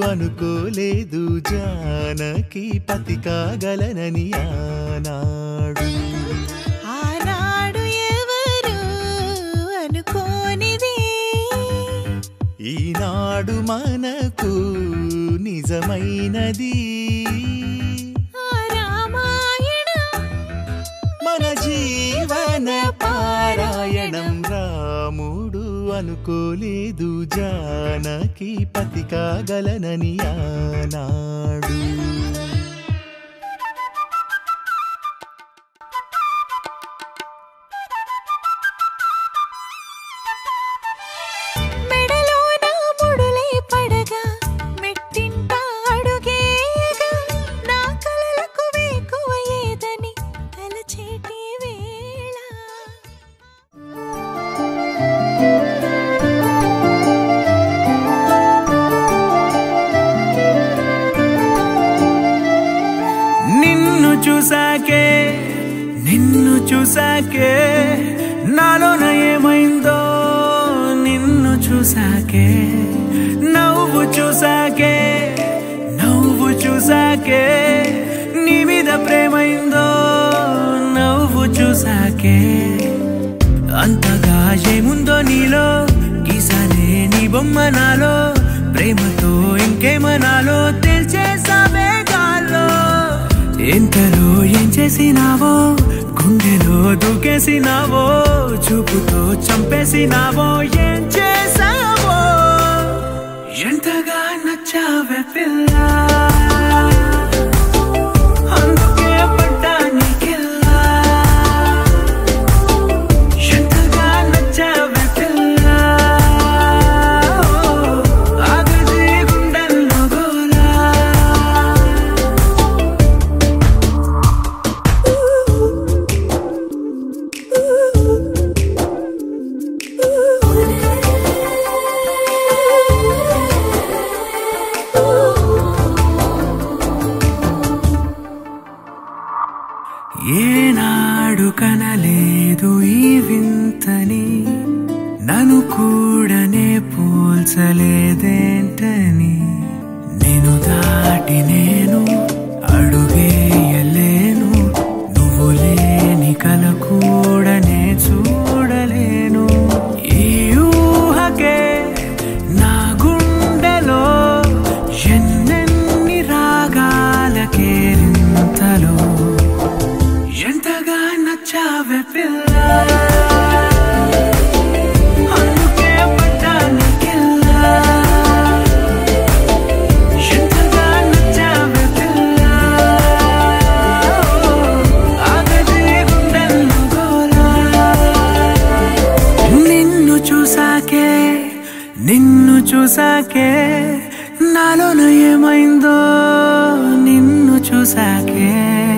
అనుకోలేదు జానకి పతి కాగలనని ఆనాడు ఆనాడు ఎవరు అనుకోనిది ఈనాడు మనకు నిజమైనది ఆ రామాయణం మన జీవన పారాయణం రాముడు అనుకోలేదు జానకి పతి కాగలనని ఆనాడు మెడలోన ముడులే పడగా మెట్టింట అడుగేయగా నా కలలకు వేకువ ఏదని తలచేటి వేళ నిన్ను చూసాకే నిన్ను చూసాకే నాలోన ఏమైందో నిన్ను చూసాకే నవ్వు చూసాకే నవ్వు చూసాకే నీ మీద ప్రేమైందో నవ్వు చూసాకే అంతగా ఏముందో నీలో గీసానే నీ బొమ్మ నాలో ప్రేమతో ఇంకేమనాలో తెలిచేసావే గాల్లో ఎంతలో ఏం చేసినావో గుండెలో దూకేసినావో చూపుతో చంపేసినావో ఏం చేసావో ఎంతగా నచ్చావే పిల్ల అందుకే పడ్డా నీకెల్లా ఎంతగా నచ్చావే పిల్ల ఆగది గుండెల్లో గోలా ఏనాడు కనలేదు ఈ వింతని నన్ను కూడానే పోల్చలేదేంటని నేను దాటి నేను అడుగేయలేను నువ్వు లేని కల కూడానే చూడలేను ఈ ఊహకే నా గుండెలో ఎన్నెన్ని రాగాలకేరింతలో ఎంతగా నచ్చావే పిల్ల అందుకే పడ్డా నీకెల్లా ఎంతగా నచ్చావే పిల్ల ఆగది గుండెల్లో గోలా నిన్ను చూసాకే నిన్ను చూసాకే నాలోన ఏమైందో నిన్ను చూసాకే